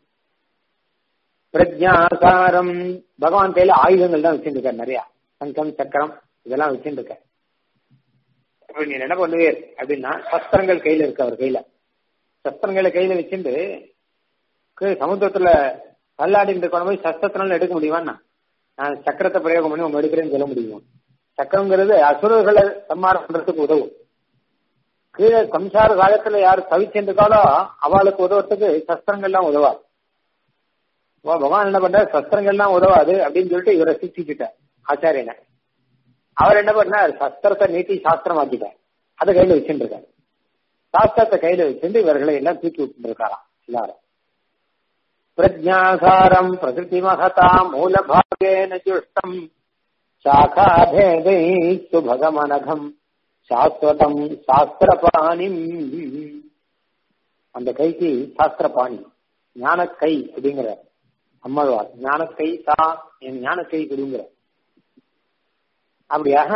பிரஜாசாரம் பகவான் கையில ஆயுதங்கள் தான் வச்சுருக்காரு நிறைய சங்கம் சக்கரம் இதெல்லாம் வச்சுருக்க இப்ப நீ என்ன பண்ணுவீர் அப்படின்னா சஸ்திரங்கள் கையில இருக்கு அவர் கையில சஸ்திரங்களை கையில வச்சுட்டு சமுத்திரத்துல தள்ளாடிட்டு கொண்டு போய் சஸ்திரத்தினால எடுக்க முடியுமாண்ணா நான் சக்கரத்தை பிரயோகம் பண்ணி உங்க எடுக்கிறேன்னு சொல்ல முடியும் சக்கரங்கிறது அசுரர்களை சம்மாரம் பண்றதுக்கு உதவும் கீழே சம்சார காலத்துல யார் தவிச்சிருக்காலோ அவளுக்கு உதவுறதுக்கு சஸ்திரங்கள்லாம் உதவாது பகவான் என்ன பண்ற சஸ்திரங்கள்லாம் உதவாது அப்படின்னு சொல்லிட்டு இவரை சிக்ஷிச்சுட்டார் ஆச்சாரியனை அவர் என்ன பண்ணார் சஸ்திரத்தை நீட்டி சாஸ்திரம் ஆக்கிட்டார் அதை கையில வச்சுட்டு இருக்காரு சாஸ்திரத்தை கையில வச்சுட்டு இவர்களை எல்லாம் தூக்கி விட்டு இருக்காராம் எல்லாரும் பிரஜாசாரம் பிரகிருதி மகதா மூலபாகேன ஜுஷ்டம் சாகாபேதை சுபகமனகம் சாஸ்வதம் சாஸ்திரபாணிம் அந்த கைக்கு சாஸ்திரபாணி ஞான கை அப்படிங்கிற அம்மழ்வார் ஞான கை தா என் ஞான கை கொடுங்கிற அப்படியாக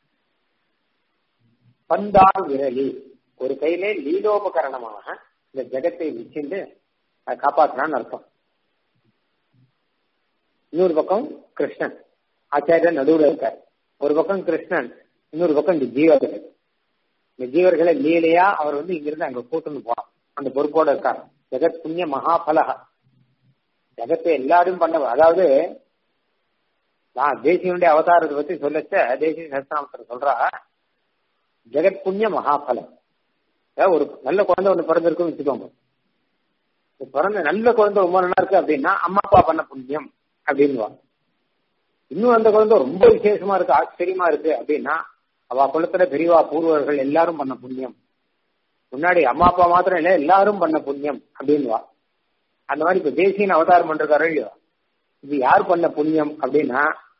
பந்தா விரலி ஒரு கையிலே லீலோபகரணமாக இந்த ஜெகத்தை வச்சுட்டு அதை காப்பாற்றுறான்னு அர்த்தம் இன்னொரு பக்கம் கிருஷ்ணன் ஆச்சாரியர் நடுவில் இருக்கார் ஒரு பக்கம் கிருஷ்ணன் இன்னொரு பக்கம் இந்த ஜீவர்கள் இந்த ஜீவர்களை லீலையா அவர் வந்து இங்கிருந்து அங்க கூட்டுன்னு போறான் அந்த பொறுப்போட இருக்கார் ஜெகத் புண்ணிய மகாபலகா ஜெகத்தை எல்லாரும் பண்ண அதாவது நான் தேசியனுடைய அவதாரத்தை பத்தி சொல்லச்ச தேசிய சஸ்திராமத்தில் சொல்றா ஜெகத் புண்ணிய மகாபலம் ஒரு நல்ல குழந்தை ஒண்ணு பிறந்திருக்குன்னு வச்சுக்கோங்க பிறந்த நல்ல குழந்தை ரொம்ப நல்லா இருக்கு அப்படின்னா அம்மா அப்பா பண்ண புண்ணியம் அப்படின்னுவாங்க இன்னும் அந்த குழந்தை ரொம்ப விசேஷமா இருக்கு ஆச்சரியமா இருக்கு அப்படின்னா அவ குளத்துல பெரியவா பூர்வர்கள் எல்லாரும் பண்ண புண்ணியம் முன்னாடி அம்மா அப்பா மாத்திரம் இல்ல எல்லாரும் பண்ண புண்ணியம் அப்படின்வா அந்த மாதிரி இப்ப தேசியன் அவதாரம் பண்றாரு இல்லையோ இது யார் பண்ண புண்ணியம் அப்படின்னா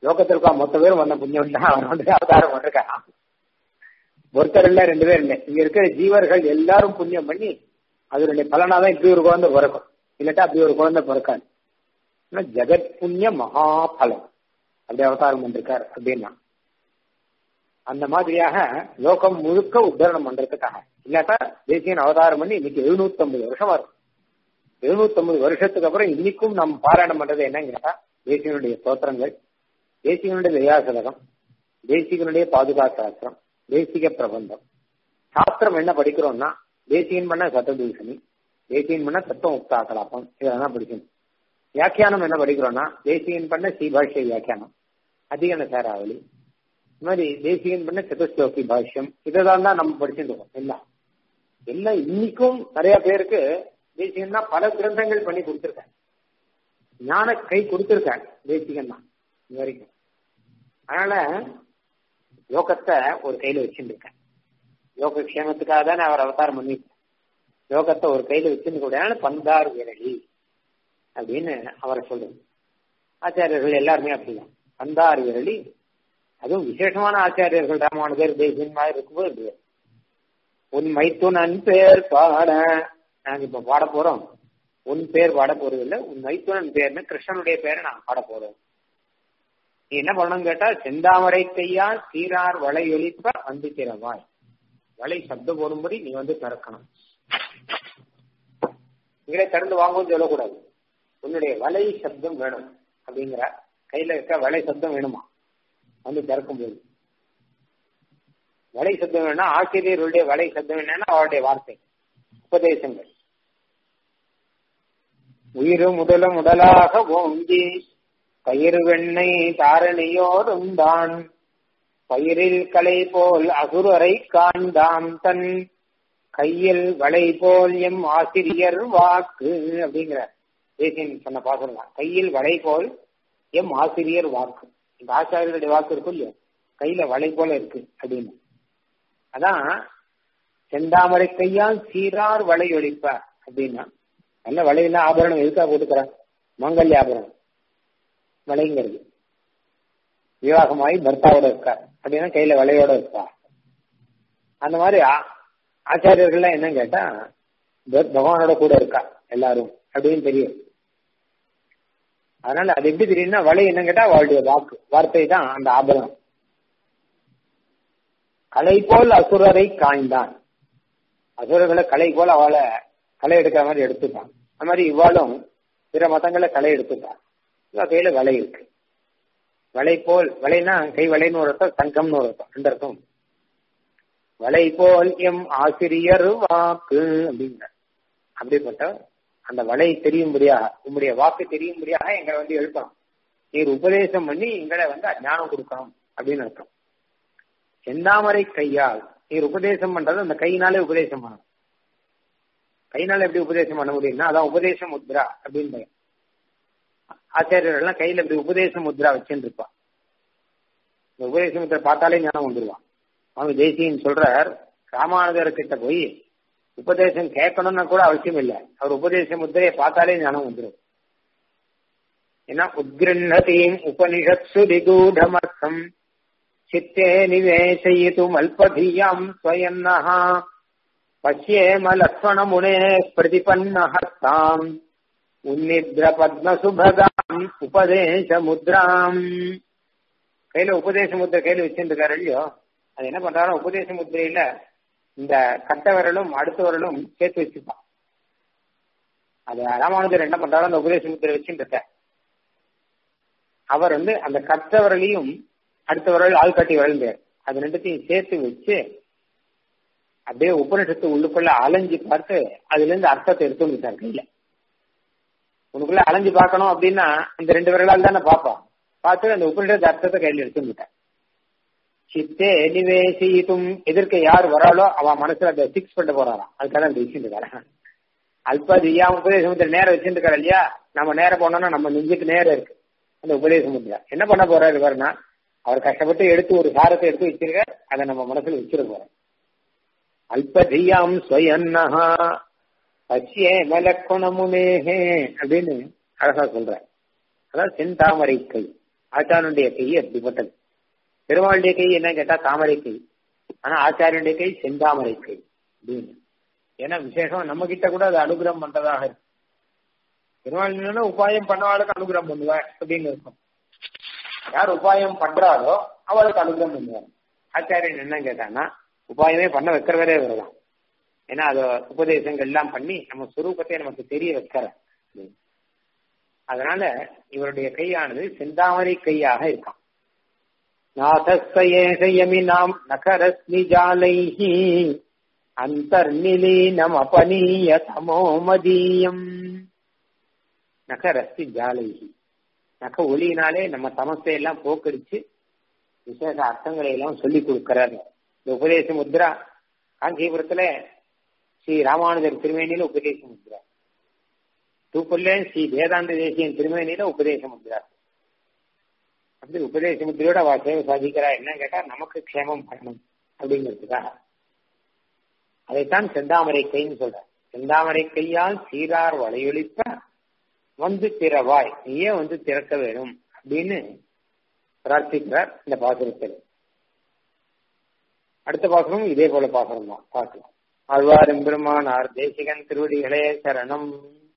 லோகத்தில் இருக்கா மொத்த பேரும் வந்த புண்ணியம் தான் அவன் வந்து அவதாரம் பண்ணிருக்கான் ஒருத்தர் இல்ல ரெண்டு பேர் இல்லை இங்க இருக்கிற ஜீவர்கள் எல்லாரும் புண்ணியம் பண்ணி அதனுடைய பலனாதான் இப்படி ஒரு குழந்தை பிறக்கும் இல்லாட்டா அப்படி ஒரு குழந்தை பிறக்காது ஆனா ஜெகத் புண்ணிய மகாபலம் அப்படி அவதாரம் பண்ணிருக்கார் அப்படின்னா அந்த மாதிரியாக லோகம் முழுக்க உத்தரணம் பண்றதுக்காக இல்லாட்டா தேசியன் அவதாரம் பண்ணி இன்னைக்கு எழுநூத்தி ஐம்பது வருஷமா இருக்கும் எழுநூத்தி ஐம்பது வருஷத்துக்கு அப்புறம் இன்னைக்கும் நம்ம பாராயணம் பண்றது என்னன்னு கேட்டா தேசியனுடைய ஸ்தோத்திரங்கள் தேசிகனுடைய தயாசதகம் தேசிகனுடைய பாதுகாசாஸ்திரம் தேசிக பிரபந்தம் சாஸ்திரம் என்ன படிக்கிறோம்னா தேசியன் பண்ண சத்ததூஷணி தேசியன் பண்ண தத்துவ முக்தா கலாபம் இதெல்லாம் படிக்கணும் வியாக்கியானம் என்ன படிக்கிறோம்னா தேசியன் பண்ண ஸ்ரீபாஷ்ய வியாக்கியானம் அதிகன சேராவளி இந்த மாதிரி தேசியன் பண்ண சதுஸ்லோகி பாஷ்யம் இதெல்லாம் தான் நம்ம படிச்சுட்டு இருக்கோம் எல்லாம் எல்லாம் இன்னைக்கும் நிறைய பேருக்கு தேசிகன் தான் பல கிரந்தங்கள் பண்ணி கொடுத்துருக்கேன் ஞான கை கொடுத்துருக்கேன் தேசிகன் தான் இது வரைக்கும் அதனால யோகத்தை ஒரு கையில வச்சுட்டு இருக்கேன் யோக க்ஷேமத்துக்காக தானே அவர் அவதாரம் பண்ணிருக்கேன் யோகத்தை ஒரு கையில வச்சுன்னு கூட பந்தார் விரலி அப்படின்னு அவரை சொல்றது ஆச்சாரியர்கள் எல்லாருமே அப்படிதான் பந்தார் விரலி அதுவும் விசேஷமான ஆச்சாரியர்கள் ராமானுஜர் தேசியன் மாதிரி இருக்கும்போது உன் மைத்துனன் பேர் பாட நாங்க இப்ப பாட போறோம் உன் பேர் பாட போறது இல்ல உன் மைத்துனன் பேர்னு கிருஷ்ணனுடைய பேரை நான் பாட போறோம் நீ என்ன பண்ணணும் கேட்டா செந்தாமரை கையா சீரார் வளை ஒலிப்ப வந்து திறவாய் வலை சப்தம் போடும்படி நீ வந்து திறக்கணும் இங்கே திறந்து வாங்கும்னு சொல்லக்கூடாது உன்னுடைய வலை சப்தம் வேணும் அப்படிங்கிற கையில இருக்க வலை சப்தம் வேணுமா வந்து திறக்கும் போது வலை சப்தம் வேணும்னா ஆசிரியருடைய வலை சப்தம் என்னன்னா அவருடைய வார்த்தை உபதேசங்கள் உயிரு முதலும் உடலாக ஓங்கி பயிர் வெண்ணெய் தாரணியோடும் தான் பயிரில் கலை போல் அசுரரை காண்டாம் தன் கையில் வளை போல் எம் ஆசிரியர் வாக்கு அப்படிங்கிற தேசியன் சொன்ன பாசனம் தான் கையில் வளை போல் எம் ஆசிரியர் வாக்கு இந்த ஆச்சாரியருடைய வாக்கு இருக்கும் இல்லையா கையில வளை போல இருக்கு அப்படின்னு அதான் செந்தாமரை கையால் சீரார் வளை ஒழிப்ப அப்படின்னா நல்ல வளையெல்லாம் ஆபரணம் எதுக்காக போட்டுக்கிறான் மங்கல்ய ஆபரணம் வளைங்கிறது விவாகமாகி பர்த்தாவோட இருக்கார் அப்படின்னா கையில வளையோட இருக்கா அந்த மாதிரி ஆச்சாரியர்கள்லாம் என்ன கேட்டா பகவானோட கூட இருக்கா எல்லாரும் அப்படின்னு தெரியும் அதனால அது எப்படி தெரியும்னா வலை என்ன கேட்டா அவளுடைய வாக்கு வார்த்தை தான் அந்த ஆபரணம் கலை போல் அசுரரை காய்ந்தான் அசுரர்களை கலை போல் அவளை களை எடுக்கிற மாதிரி எடுத்துட்டான் அது மாதிரி இவாளும் பிற மதங்களை களை எடுத்துட்டான் இவ கையில வலை இருக்கு வலை போல் வலைனா கை வலைன்னு ஒரு அர்த்தம் தங்கம்னு ஒரு அர்த்தம் ரெண்டு அர்த்தம் வலை போல் எம் ஆசிரியர் வாக்கு அப்படிங்கிற அப்படிப்பட்ட அந்த வலை தெரியும்படியாக உங்களுடைய வாக்கு தெரியும்படியாக எங்களை வந்து எழுப்பணும் நீர் உபதேசம் பண்ணி எங்களை வந்து ஞானம் கொடுக்கணும் அப்படின்னு அர்த்தம் செந்தாமரை கையால் நீர் உபதேசம் பண்றது அந்த கையினாலே உபதேசம் பண்ணணும் கையினால எப்படி உபதேசம் பண்ண முடியும்னா அதான் உபதேச முத்ரா அப்படின்னு ஆச்சாரியர்கள் எல்லாம் கையில இப்படி உபதேச முத்ரா வச்சுட்டு இருப்பான் இந்த உபதேச முத்ரா பார்த்தாலே ஞானம் வந்துருவான் அவங்க ஜெய்சின்னு சொல்றார் ராமானுஜர் கிட்ட போய் உபதேசம் கேட்கணும்னு கூட அவசியம் இல்லை அவர் உபதேச முத்திரையை பார்த்தாலே ஞானம் வந்துடும் ஏன்னா உத்கிருண்ணதீம் உபனிஷத்சு நிகூடமர்த்தம் சித்தே நிவேசயித்தும் அல்பதியாம் ஸ்வயன்னஹா பசியேம லக்ஷ்மண முனே பிரதிபன்னஹஸ்தாம் உன்னித்ர பத்மசுபகாம் உபதேச முத்ராம் கையில உபதேச முத்திரை கையில வச்சிருக்காரு இல்லையோ அது என்ன பண்றாரோ உபதேச முத்திரையில இந்த கட்ட விரலும் அடுத்த விரலும் சேர்த்து வச்சுப்பான் அது ராமானுஜர் என்ன பண்றாரோ அந்த உபதேச முத்திரை வச்சுட்டு அவர் வந்து அந்த கட்ட விரலையும் அடுத்த விரல் ஆள்காட்டி விரல் அது ரெண்டுத்தையும் சேர்த்து வச்சு அப்படியே உபனிஷத்து உள்ளுக்குள்ள அலைஞ்சு பார்த்து அதுல இருந்து அர்த்தத்தை எடுத்து வந்துட்டார் கையில உனக்குள்ள அலைஞ்சு பார்க்கணும் அப்படின்னா இந்த ரெண்டு விரலால் தானே பார்ப்பான் பார்த்து அந்த உபனிஷத்து அர்த்தத்தை கையில எடுத்து வந்துட்டார் சித்தே நிவேசித்தும் எதிர்க்க யார் வராளோ அவன் மனசுல அதை பிக்ஸ் பண்ண போறாராம் அதுக்காக அந்த விஷயம் இருக்காரு அல்பதியா உபதேசமுத்திர நேரம் வச்சிருக்காரு இல்லையா நம்ம நேரம் போனோம்னா நம்ம நெஞ்சுக்கு நேரம் இருக்கு அந்த உபதேசமுத்திர என்ன பண்ண போறாரு பாருன்னா அவர் கஷ்டப்பட்டு எடுத்து ஒரு சாரத்தை எடுத்து வச்சிருக்க அதை நம்ம மனசுல வச்சிட போறோம் அல்பதியாம் ஸ்வயன்னஹா பச்சியே மலக்குணமுனேஹே அப்படின்னு அழகா சொல்ற அதான் செந்தாமரை கை ஆச்சாரனுடைய கை அப்படிப்பட்டது பெருமாளுடைய கை என்ன கேட்டா தாமரை கை ஆனா ஆச்சாரியனுடைய கை செந்தாமரை கை அப்படின்னு ஏன்னா விசேஷம் நம்ம கிட்ட கூட அது அனுகிரகம் பண்றதாக இருக்கு பெருமாள் என்னன்னா உபாயம் பண்ணவாளுக்கு அனுகிரகம் பண்ணுவார் அப்படின்னு இருக்கும் யார் உபாயம் பண்றாளோ அவளுக்கு அனுகிரகம் பண்ணுவார் ஆச்சாரியன் என்ன கேட்டான்னா உபாயமே பண்ண வைக்கிறவரே வரலாம் ஏன்னா அது உபதேசங்கள் எல்லாம் பண்ணி நம்ம சுரூபத்தை நமக்கு தெரிய வைக்கிற அதனால இவருடைய கையானது செந்தாமரை கையாக இருக்கான் நாதஸ்தயேஷயமினாம் நகரஸ்மி ஜாலைஹி அந்தர்நிலீனம் அபனீய தமோ மதீயம் நகரஸ்தி ஜாலைஹி நக ஒளியினாலே நம்ம தமசை எல்லாம் போக்கடிச்சு விசேஷ அர்த்தங்களை எல்லாம் சொல்லி கொடுக்கிறார் இந்த உபதேச முத்ரா காஞ்சிபுரத்துல ஸ்ரீ ராமானுஜர் திருமேனியில உபதேச முத்ரா தூக்குள்ள ஸ்ரீ வேதாந்த தேசியன் திருமேனியில உபதேச முத்ரா அப்படி உபதேச முத்திரையோட அவ சேவை சாதிக்கிறா என்ன கேட்டா நமக்கு க்ஷேமம் பண்ணணும் அப்படிங்கிறதுக்காக அதைத்தான் செந்தாமரை கைன்னு சொல்ற செந்தாமரை கையால் சீரார் வளையொலிப்ப வந்து திறவாய் நீயே வந்து திறக்க வேணும் அப்படின்னு பிரார்த்திக்கிறார் இந்த பாசுரத்தில் அடுத்த பாசுரம் இதே போல பாசுரம் தான் பார்க்கலாம் ஆழ்வார் எம்பெருமானார் தேசிகன் திருவடிகளே சரணம்